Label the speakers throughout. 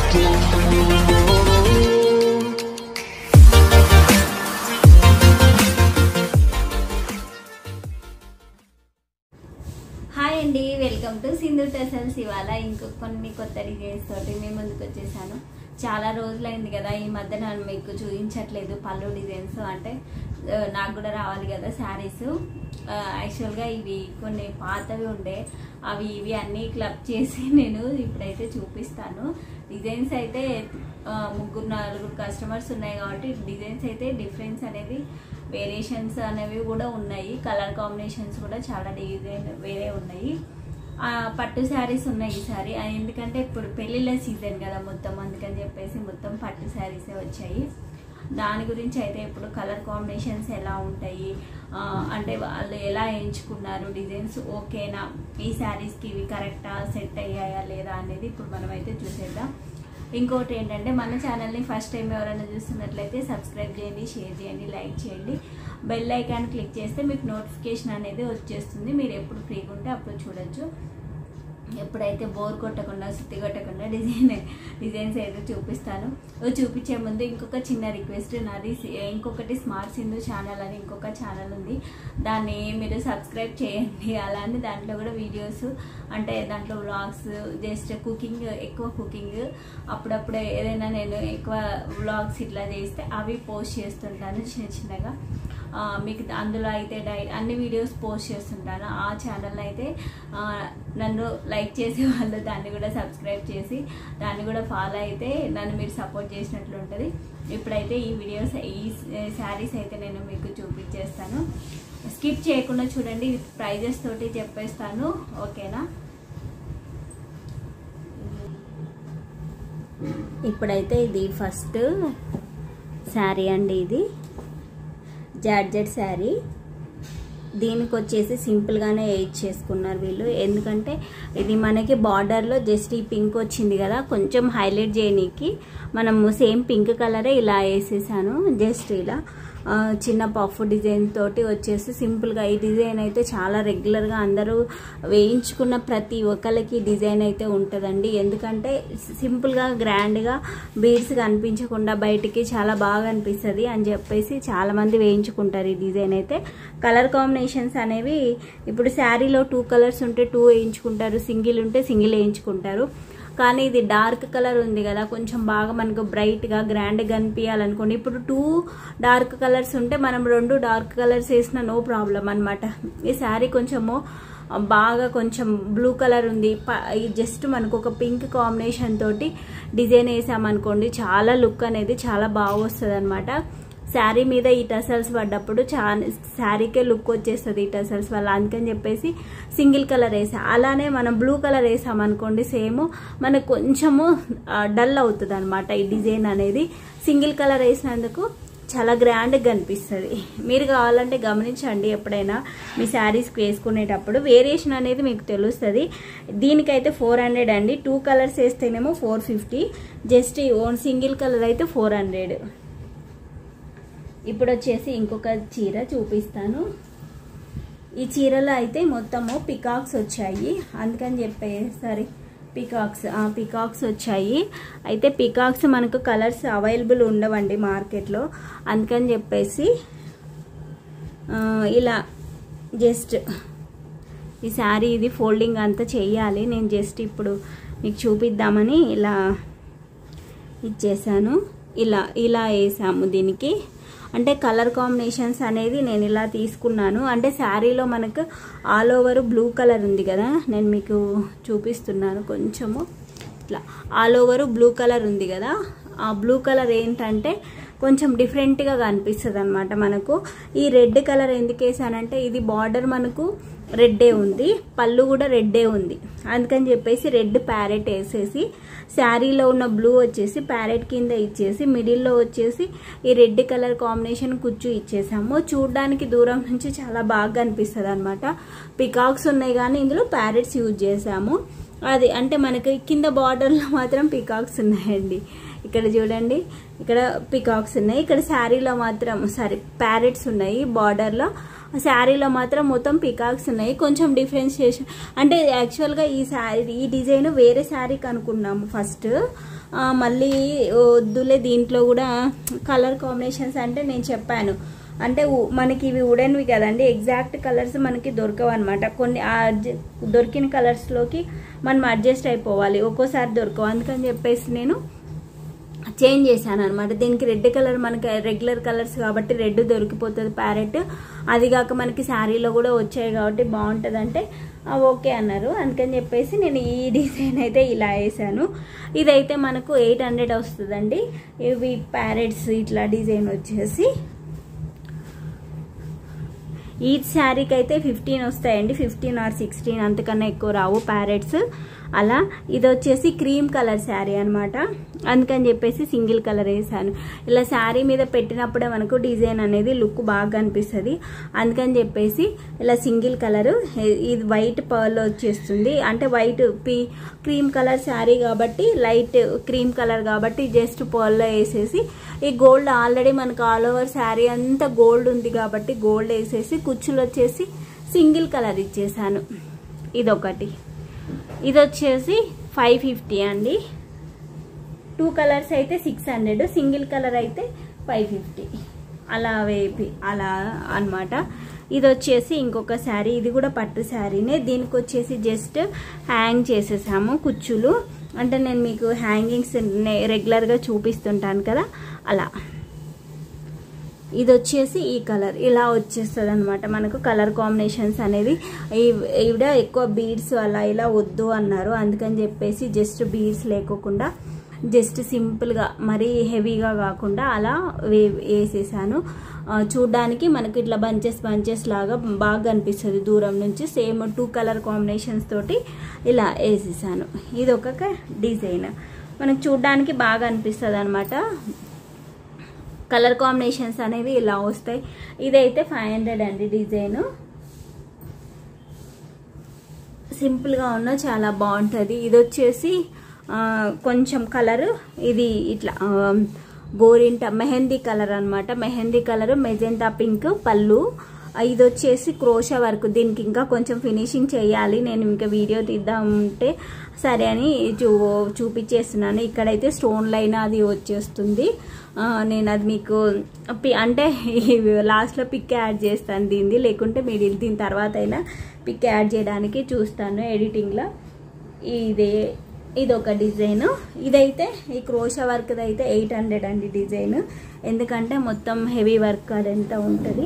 Speaker 1: hi అండి welcome to Sindhu tassels ఇవాళ ఇంకో కొన్ని కొత్త డిజైన్స్ తోటి మేము ముందుకు వచ్చేసాను చాలా రోజులైంది కదా ఈ మధ్య నేను మీకు చూపించట్లేదు పళ్ళు డిజైన్స్ అంటే ఆ, నాకు కూడా రావాలి కదా శారీస్ యాక్చువల్గా ఇవి కొన్ని పాతవి ఉండే అవి ఇవి అన్నీ క్లబ్ చేసి నేను ఇప్పుడైతే చూపిస్తాను డిజైన్స్ అయితే ఆ, ముగ్గురు నలుగురు కస్టమర్స్ ఉన్నాయి కాబట్టి డిజైన్స్ అయితే డిఫరెన్స్ అనేది వేరియేషన్స్ అనేవి కూడా ఉన్నాయి కలర్ కాంబినేషన్స్ కూడా చాలా డిజైన్ వేరే ఉన్నాయి ఆ, పట్టు శారీస్ ఉన్నాయి ఈసారి ఆ, ఎందుకంటే ఇప్పుడు పెళ్ళిళ్ళ సీజన్ కదా మొత్తం అందుకని చెప్పేసి మొత్తం పట్టు శారీసే వచ్చాయి దాని గురించి అయితే ఇప్పుడు కలర్ కాంబినేషన్స్ ఎలా ఉంటాయి ఆ, అంటే వాళ్ళు ఎలా ఎంచుకున్నారు డిజైన్స్ ఓకేనా ఈ శారీస్కి ఇవి కరెక్టా సెట్ అయ్యాయా లేదా అనేది ఇప్పుడు మనం అయితే చూసేద్దాం ఇంకోటి ఏంటంటే మన ఛానల్ని ఫస్ట్ టైం ఎవరైనా చూస్తున్నట్లయితే సబ్స్క్రైబ్ చేయండి షేర్ చేయండి లైక్ చేయండి బెల్ ఐకాన్ క్లిక్ చేస్తే మీకు నోటిఫికేషన్ అనేది వచ్చేస్తుంది మీరు ఎప్పుడు ఫ్రీగా ఉంటే అప్పుడు చూడొచ్చు ఎప్పుడైతే బోర్ కొట్టకుండా సుత్తి కొట్టకుండా డిజైన్ డిజైన్స్ అయితే చూపిస్తాను ఓ చూపించే ముందు ఇంకొక చిన్న రిక్వెస్ట్ నాది సి- ఇంకొకటి స్మార్ట్ సింధు ఛానల్ అని ఇంకొక ఛానల్ ఉంది దాన్ని మీరు సబ్స్క్రైబ్ చేయండి అలానే దాంట్లో కూడా వీడియోస్ అంటే దాంట్లో వ్లాగ్స్ జస్ట్ కుకింగ్ ఎక్కువ కుకింగ్ అప్పుడప్పుడు ఏదైనా నేను ఎక్కువ వ్లాగ్స్ ఇట్లా చేస్తే అవి పోస్ట్ చేస్తుంటాను చిన్న చిన్నగా ఆ, మీకు అందులో అయితే డై అన్ని వీడియోస్ పోస్ట్ చేస్తుంటాను ఆ ఛానల్ అయితే ఆ, నన్ను లైక్ చేసే వాళ్ళు దాన్ని కూడా సబ్స్క్రైబ్ చేసి దాన్ని కూడా ఫాలో అయితే నన్ను మీరు సపోర్ట్ చేసినట్లు ఉంటుంది ఇప్పుడైతే ఈ వీడియోస్ ఈ శారీస్ అయితే నేను మీకు చూపించేస్తాను స్కిప్ చేయకుండా చూడండి ప్రైజెస్ తోటి చెప్పేస్తాను ఓకేనా ఇప్పుడైతే ఇది ఫస్ట్ శారీ అండి ఇది జార్జెట్ శారీ దీనికి వచ్చేసి సింపుల్గానే ఎయిట్ చేసుకున్నారు వీళ్ళు ఎందుకంటే ఇది మనకి బార్డర్లో జస్ట్ ఈ పింక్ వచ్చింది కదా కొంచెం హైలైట్ చేయనీకి మనము సేమ్ పింక్ కలరే ఇలా వేసేసాను జస్ట్ ఇలా ఆ, చిన్న పఫ్ డిజైన్ తోటి వచ్చేసి సింపుల్గా ఈ డిజైన్ అయితే చాలా రెగ్యులర్గా అందరూ వేయించుకున్న ప్రతి ఒక్కరికి డిజైన్ అయితే ఉంటుందండి ఎందుకంటే సింపుల్గా గ్రాండ్గా బీడ్స్ కనిపించకుండా బయటికి చాలా బాగా అనిపిస్తుంది అని చెప్పేసి చాలామంది వేయించుకుంటారు ఈ డిజైన్ అయితే కలర్ కాంబినేషన్స్ అనేవి ఇప్పుడు శారీలో టూ కలర్స్ ఉంటే టూ వేయించుకుంటారు సింగిల్ ఉంటే సింగిల్ వేయించుకుంటారు కానీ ఇది డార్క్ కలర్ ఉంది కదా కొంచెం బాగా మనకు బ్రైట్గా గ్రాండ్గా కనిపించాలనుకోండి ఇప్పుడు టూ డార్క్ కలర్స్ ఉంటే మనం రెండు డార్క్ కలర్స్ వేసినా నో ప్రాబ్లం అనమాట ఈ శారీ కొంచెము బాగా కొంచెం బ్లూ కలర్ ఉంది ప- ఈ జస్ట్ మనకు ఒక పింక్ కాంబినేషన్ తోటి డిజైన్ వేసామనుకోండి చాలా లుక్ అనేది చాలా బాగా వస్తుంది అనమాట శారీ మీద ఈ టసల్స్ పడ్డప్పుడు చా శారీకే లుక్ వచ్చేస్తుంది ఈ టసల్స్ వల్ల అందుకని చెప్పేసి సింగిల్ కలర్ వేసా అలానే మనం బ్లూ కలర్ వేసామనుకోండి సేమ్ మనకు కొంచెము డల్ అవుతుంది అనమాట ఈ డిజైన్ అనేది సింగిల్ కలర్ వేసినందుకు చాలా గ్రాండ్గా కనిపిస్తుంది మీరు కావాలంటే గమనించండి ఎప్పుడైనా మీ శారీస్కి వేసుకునేటప్పుడు వేరియేషన్ అనేది మీకు తెలుస్తుంది దీనికైతే ఫోర్ హండ్రెడ్ అండి టూ కలర్స్ వేస్తేనేమో four fifty just one single colour అయితే ఫోర్ హండ్రెడ్ ఇప్పుడు వచ్చేసి ఇంకొక చీర చూపిస్తాను ఈ చీరలో అయితే మొత్తము పికాక్స్ వచ్చాయి అందుకని చెప్పేసరి పికాక్స్ పికాక్స్ వచ్చాయి అయితే పికాక్స్ మనకు కలర్స్ అవైలబుల్ ఉండవండి మార్కెట్లో అందుకని చెప్పేసి ఆ, ఇలా జస్ట్ ఈ శారీ ఇది ఫోల్డింగ్ అంతా చెయ్యాలి నేను జస్ట్ ఇప్పుడు మీకు చూపిద్దామని ఇలా ఇచ్చేసాను ఇలా ఇలా వేసాము దీనికి అంటే కలర్ కాంబినేషన్స్ అనేది నేను ఇలా తీసుకున్నాను అంటే శారీలో మనకు ఆల్ ఓవర్ బ్లూ కలర్ ఉంది కదా నేను మీకు చూపిస్తున్నాను కొంచెము ఇట్లా ఆల్ ఓవర్ బ్లూ కలర్ ఉంది కదా ఆ బ్లూ కలర్ ఏంటంటే కొంచెం డిఫరెంట్గా కనిపిస్తుంది అనమాట మనకు ఈ రెడ్ కలర్ ఎందుకు వేసానంటే ఇది బార్డర్ మనకు రెడ్డే ఉంది పళ్ళు కూడా రెడ్డే ఉంది అందుకని చెప్పేసి రెడ్ ప్యారెట్ వేసేసి శారీలో ఉన్న బ్లూ వచ్చేసి ప్యారెట్ కింద ఇచ్చేసి మిడిల్లో వచ్చేసి ఈ రెడ్ కలర్ కాంబినేషన్ కుచ్చు ఇచ్చేసాము చూడడానికి దూరం నుంచి చాలా బాగా అనిపిస్తుంది అనమాట పికాక్స్ ఉన్నాయి కానీ ఇందులో ప్యారెట్స్ యూజ్ చేసాము అది అంటే మనకి కింద బార్డర్లో మాత్రం పికాక్స్ ఉన్నాయండి ఇక్కడ చూడండి ఇక్కడ పికాక్స్ ఉన్నాయి ఇక్కడ శారీలో మాత్రం సారీ ప్యారెట్స్ ఉన్నాయి బార్డర్లో శారీలో మాత్రం మొత్తం పికాక్స్ ఉన్నాయి కొంచెం డిఫరెన్షియేషన్ అంటే యాక్చువల్గా ఈ శారీ ఈ డిజైన్ వేరే శారీకి అనుకున్నాము ఫస్ట్ ఆ, మళ్ళీ వద్దులే దీంట్లో కూడా కలర్ కాంబినేషన్స్ అంటే నేను చెప్పాను అంటే ఉ- మనకి ఇవి ఉడన్వి కదండి ఎగ్జాక్ట్ కలర్స్ మనకి దొరకవు అనమాట కొన్ని ఆ అడ్జ- దొరికిన కలర్స్లోకి మనం అడ్జస్ట్ అయిపోవాలి ఒక్కోసారి దొరకవు అందుకని చెప్పేసి నేను చేంజ్ చేశాను అనమాట దీనికి రెడ్ కలర్ మనకి రెగ్యులర్ కలర్స్ కాబట్టి రెడ్ దొరికిపోతుంది ప్యారెట్ అది కాక మనకి శారీలో కూడా వచ్చాయి కాబట్టి బాగుంటుంది అంటే ఓకే అన్నారు అందుకని చెప్పేసి నేను ఈ డిజైన్ అయితే ఇలా వేసాను ఇదైతే మనకు ఎయిట్ హండ్రెడ్ వస్తుందండి ఇవి ప్యారెట్స్ ఇట్లా డిజైన్ వచ్చేసి ఈ శారీకి అయితే ఫిఫ్టీన్ వస్తాయండి ఫిఫ్టీన్ ఆర్ సిక్స్టీన్ అంతకన్నా ఎక్కువ రావు ప్యారెట్స్ అలా ఇది వచ్చేసి క్రీమ్ కలర్ శారీ అనమాట అందుకని చెప్పేసి సింగిల్ కలర్ వేసాను ఇలా శారీ మీద పెట్టినప్పుడే మనకు డిజైన్ అనేది లుక్ బాగా కనిపిస్తుంది అందుకని చెప్పేసి ఇలా సింగిల్ కలర్ ఇది వైట్ పర్ల్ వచ్చేస్తుంది అంటే వైట్ పీ క్రీమ్ కలర్ శారీ కాబట్టి లైట్ క్రీమ్ కలర్ కాబట్టి జస్ట్ పర్ల్లో వేసేసి ఈ గోల్డ్ ఆల్రెడీ మనకు ఆల్ ఓవర్ శారీ అంతా గోల్డ్ ఉంది కాబట్టి గోల్డ్ వేసేసి కుచ్చులు వచ్చేసి సింగిల్ కలర్ ఇచ్చేసాను ఇదొకటి ఇది వచ్చేసి ఫైవ్ ఫిఫ్టీ అండి టూ కలర్స్ అయితే సిక్స్ హండ్రెడ్ సింగిల్ కలర్ అయితే ఫైవ్ ఫిఫ్టీ అలా వేపి అలా అన్నమాట ఇది వచ్చేసి ఇంకొక శారీ ఇది కూడా పట్టు శారీనే దీనికి వచ్చేసి జస్ట్ హ్యాంగ్ చేసేసాము కుచ్చులు అంటే నేను మీకు హ్యాంగింగ్స్ రెగ్యులర్గా చూపిస్తుంటాను కదా అలా ఇది వచ్చేసి ఈ కలర్ ఇలా వచ్చేస్తుంది అనమాట మనకు కలర్ కాంబినేషన్స్ అనేది ఈ- ఈవిడ ఎక్కువ బీడ్స్ అలా ఇలా వద్దు అన్నారు అందుకని చెప్పేసి జస్ట్ బీడ్స్ లేకోకుండా జస్ట్ సింపుల్గా మరీ హెవీగా కాకుండా అలా వే వేసేసాను ఆ, చూడ్డానికి మనకి ఇట్లా బంచెస్ బంచెస్ లాగా బాగా కనిపిస్తుంది దూరం నుంచి సేమ్ టూ కలర్ కాంబినేషన్స్ తోటి ఇలా వేసేసాను ఇది ఒక డిజైన్ మనకు చూడ్డానికి బాగా అనిపిస్తుంది అనమాట కలర్ కాంబినేషన్స్ అనేవి ఇలా వస్తాయి ఇదైతే ఫైవ్ హండ్రెడ్ అండి డిజైన్ సింపుల్గా ఉన్న చాలా బాగుంటుంది ఇది వచ్చేసి ఆ, కొంచెం కలర్ ఇది ఇట్లా ఆ, గోరింట మెహందీ కలర్ అన్నమాట మెహందీ కలర్ మెజెంటా పింక్ పళ్ళు ఆ, ఇది వచ్చేసి క్రోషా వర్క్ దీనికి ఇంకా కొంచెం ఫినిషింగ్ చేయాలి నేను ఇంకా వీడియో తీద్దామంటే సరే అని చూ చూపించేస్తున్నాను ఇక్కడైతే స్టోన్ లైన్ అది వచ్చేస్తుంది ఆ, నేను అది మీకు పి- అంటే లాస్ట్లో పిక్ యాడ్ చేస్తాను దీనిది లేకుంటే మీరు దీని తర్వాత అయినా పిక్ యాడ్ చేయడానికి చూస్తాను ఎడిటింగ్లో ఇదే ఇది ఒక డిజైన్ ఇదైతే ఈ క్రోషా వర్క్ అయితే ఎయిట్ హండ్రెడ్ అండి డిజైన్ ఎందుకంటే మొత్తం హెవీ వర్క్ అదంతా ఉంటుంది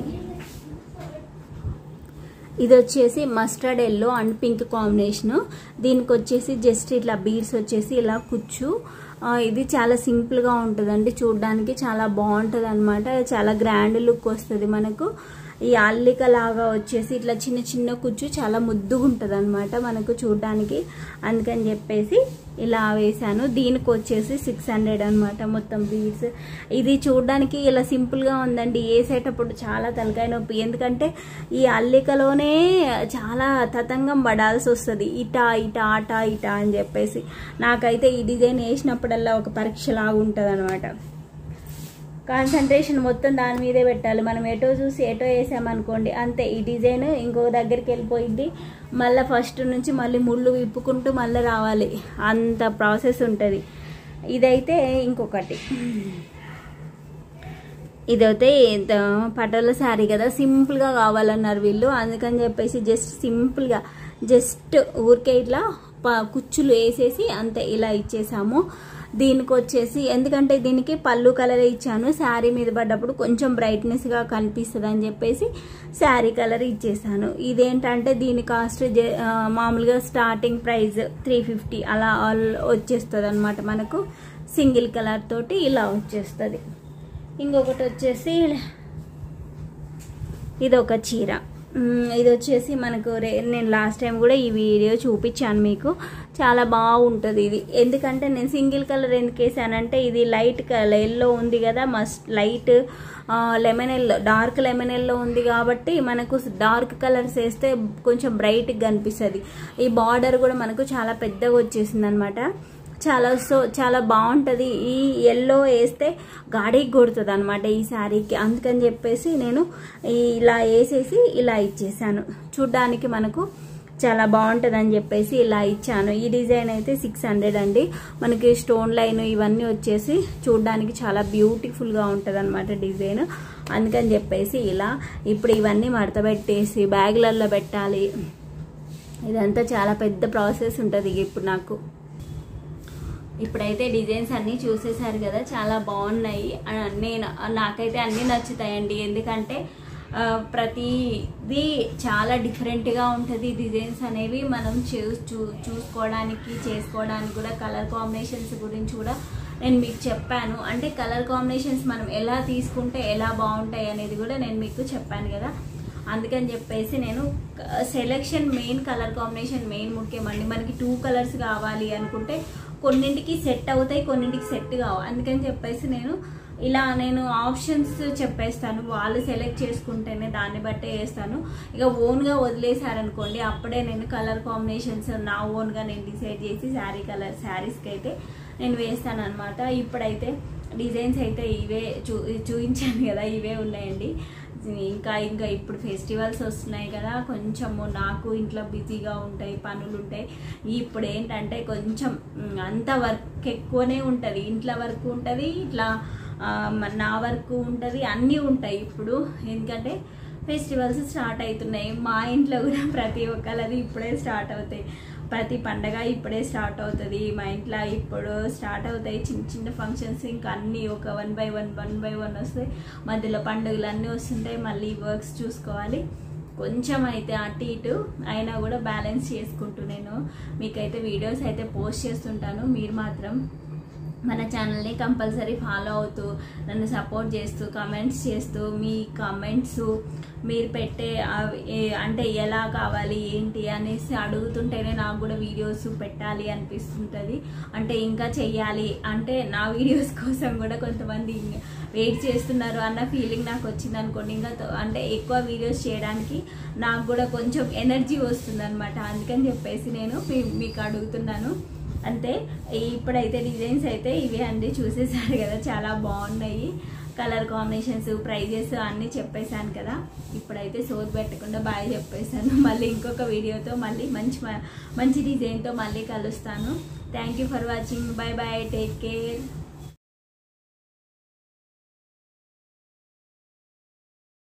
Speaker 1: ఇది వచ్చేసి mustard yellow and pink combination దీనికి వచ్చేసి జస్ట్ ఇట్లా బీడ్స్ వచ్చేసి ఇలా కుచ్చు ఆ, ఇది చాలా సింపుల్గా ఉంటుందండి చూడడానికి చాలా బాగుంటుంది అనమాట చాలా గ్రాండ్ లుక్ వస్తుంది మనకు ఈ అల్లిక లాగా వచ్చేసి ఇట్లా చిన్న చిన్న కుచ్చు చాలా ముద్దుగా ఉంటుంది అనమాట మనకు చూడడానికి అందుకని చెప్పేసి ఇలా వేసాను దీనికి వచ్చేసి సిక్స్ హండ్రెడ్ అనమాట మొత్తం బీడ్స్ ఇది చూడడానికి ఇలా సింపుల్గా ఉందండి వేసేటప్పుడు చాలా తలకాయ నొప్పి ఎందుకంటే ఈ అల్లికలోనే చాలా తతంగం పడాల్సి వస్తుంది ఇటా ఇటా అటా ఇటా అని చెప్పేసి నాకైతే ఈ డిజైన్ వేసినప్పుడల్లా ఒక పరీక్ష లాగా ఉంటుంది అనమాట కాన్సన్ట్రేషన్ మొత్తం దాని మీదే పెట్టాలి మనం ఎటో చూసి ఎటో వేసామనుకోండి అంతే ఈ డిజైన్ ఇంకో దగ్గరికి వెళ్ళిపోయింది మళ్ళీ ఫస్ట్ నుంచి మళ్ళీ ముళ్ళు విప్పుకుంటూ మళ్ళీ రావాలి అంత ప్రాసెస్ ఉంటుంది ఇదైతే ఇంకొకటి ఇదైతే ఇంత పటోల శారీ కదా సింపుల్గా కావాలన్నారు వీళ్ళు అందుకని చెప్పేసి జస్ట్ సింపుల్గా జస్ట్ ఊరికే ఇట్లా ప- కుచ్చులు వేసేసి అంతే ఇలా ఇచ్చేసాము దీనికి వచ్చేసి ఎందుకంటే దీనికి పళ్ళు కలర్ ఇచ్చాను శారీ మీద పడ్డప్పుడు కొంచెం బ్రైట్నెస్గా కనిపిస్తుంది అని చెప్పేసి శారీ కలర్ ఇచ్చేసాను ఇదేంటంటే దీని కాస్ట్ జే- ఆ, మామూలుగా స్టార్టింగ్ ప్రైస్ త్రీ ఫిఫ్టీ అలా ఆల్ వచ్చేస్తుంది అనమాట మనకు సింగిల్ కలర్ తోటి ఇలా వచ్చేస్తుంది ఇంకొకటి వచ్చేసి ఇది ఒక చీర మ్, ఇది వచ్చేసి మనకు రే నేను లాస్ట్ టైం కూడా ఈ వీడియో చూపించాను మీకు చాలా బాగుంటుంది ఇది ఎందుకంటే నేను సింగిల్ కలర్ ఎందుకు వేసానంటే ఇది లైట్ కలర్ ఎల్లో ఉంది కదా must light lemon yellow dark lemon yellow ఉంది కాబట్టి మనకు డార్క్ కలర్స్ వేస్తే కొంచెం బ్రైట్గా కనిపిస్తుంది ఈ బార్డర్ కూడా మనకు చాలా పెద్దగా వచ్చేసింది అనమాట చాలా సో చాలా బాగుంటుంది ఈ ఎల్లో వేస్తే గాడికి కొడుతుంది అనమాట ఈ శారీకి అందుకని చెప్పేసి నేను ఈ- ఇలా వేసేసి ఇలా ఇచ్చేసాను చూడ్డానికి మనకు చాలా బాగుంటుంది అని చెప్పేసి ఇలా ఇచ్చాను ఈ డిజైన్ అయితే సిక్స్ హండ్రెడ్ అండి మనకి స్టోన్ లైన్ ఇవన్నీ వచ్చేసి చూడడానికి చాలా బ్యూటిఫుల్గా ఉంటుంది అనమాట డిజైన్ అందుకని చెప్పేసి ఇలా ఇప్పుడు ఇవన్నీ మడత పెట్టేసి బ్యాగులలో పెట్టాలి ఇదంతా చాలా పెద్ద ప్రాసెస్ ఉంటుంది ఇప్పుడు నాకు ఇప్పుడైతే డిజైన్స్ అన్నీ చూసేసారు కదా చాలా బాగున్నాయి ఆ, నేను నాకైతే అన్నీ నచ్చుతాయండి ఎందుకంటే ఆ, ప్రతిది చాలా డిఫరెంట్గా ఉంటుంది డిజైన్స్ అనేవి మనం చూ చూ చూసుకోవడానికి చేసుకోవడానికి కూడా కలర్ కాంబినేషన్స్ గురించి కూడా నేను మీకు చెప్పాను అంటే కలర్ కాంబినేషన్స్ మనం ఎలా తీసుకుంటే ఎలా బాగుంటాయి అనేది కూడా నేను మీకు చెప్పాను కదా అందుకని చెప్పేసి నేను selection main colour combination main ముఖ్యమండి మనకి టూ కలర్స్ కావాలి అనుకుంటే కొన్నింటికి సెట్ అవుతాయి కొన్నింటికి సెట్ కావు అందుకని చెప్పేసి నేను ఇలా నేను ఆప్షన్స్ చెప్పేస్తాను వాళ్ళు సెలెక్ట్ చేసుకుంటేనే దాన్ని బట్టే వేస్తాను ఇక ఓన్గా వదిలేశారనుకోండి అప్పుడే నేను కలర్ కాంబినేషన్స్ నా ఓన్గా నేను డిసైడ్ చేసి శారీ కలర్ శారీస్కి అయితే నేను వేస్తాను అనమాట ఇప్పుడైతే డిజైన్స్ అయితే ఇవే చూ చూపించాను కదా ఇవే ఉన్నాయండి ఇంకా ఇంకా ఇప్పుడు ఫెస్టివల్స్ వస్తున్నాయి కదా కొంచెము నాకు ఇంట్లో బిజీగా ఉంటాయి పనులు ఉంటాయి ఇప్పుడు ఏంటంటే కొంచెం మ్, అంత వర్క్ ఎక్కువనే ఉంటుంది ఇంట్లో వర్క్ ఉంటుంది ఇట్లా ఆ, మ- నా వర్క్ ఉంటుంది అన్నీ ఉంటాయి ఇప్పుడు ఎందుకంటే ఫెస్టివల్స్ స్టార్ట్ అవుతున్నాయి మా ఇంట్లో కూడా ప్రతి ఒక్కరిది ఇప్పుడే స్టార్ట్ అవుతాయి ప్రతి పండగ ఇప్పుడే స్టార్ట్ అవుతుంది మా ఇంట్లో ఇప్పుడు స్టార్ట్ అవుతాయి చిన్న చిన్న ఫంక్షన్స్ ఇంకా అన్నీ ఒక one by one one by one వస్తాయి మధ్యలో పండుగలు అన్నీ వస్తుంటాయి మళ్ళీ వర్క్స్ చూసుకోవాలి కొంచెం అయితే అటు ఇటు అయినా కూడా బ్యాలెన్స్ చేసుకుంటూ నేను మీకైతే వీడియోస్ అయితే పోస్ట్ చేస్తుంటాను మీరు మాత్రం మన ఛానల్ని కంపల్సరీ ఫాలో అవుతూ నన్ను సపోర్ట్ చేస్తూ కమెంట్స్ చేస్తూ మీ కమెంట్స్ మీరు పెట్టే అవి ఏ- అంటే ఎలా కావాలి ఏంటి అనేసి అడుగుతుంటేనే నాకు కూడా వీడియోస్ పెట్టాలి అనిపిస్తుంటుంది అంటే ఇంకా చెయ్యాలి అంటే నా వీడియోస్ కోసం కూడా కొంతమంది వెయిట్ చేస్తున్నారు అన్న ఫీలింగ్ నాకు వచ్చింది అనుకోండి ఇంకా తో- అంటే ఎక్కువ వీడియోస్ చేయడానికి నాకు కూడా కొంచెం ఎనర్జీ వస్తుంది అనమాట అందుకని చెప్పేసి నేను మీ- మీకు అడుగుతున్నాను అంతే ఇప్పుడైతే డిజైన్స్ అయితే ఇవే అండి చూసేసారు కదా చాలా బాగున్నాయి కలర్ కాంబినేషన్స్ ప్రైజెస్ అన్నీ చెప్పేశాను కదా ఇప్పుడైతే సోది పెట్టకుండా బాగా చెప్పేశాను మళ్ళీ ఇంకొక వీడియోతో మళ్ళీ మంచి మ- మంచి డిజైన్తో మళ్ళీ కలుస్తాను thank you for watching bye bye take care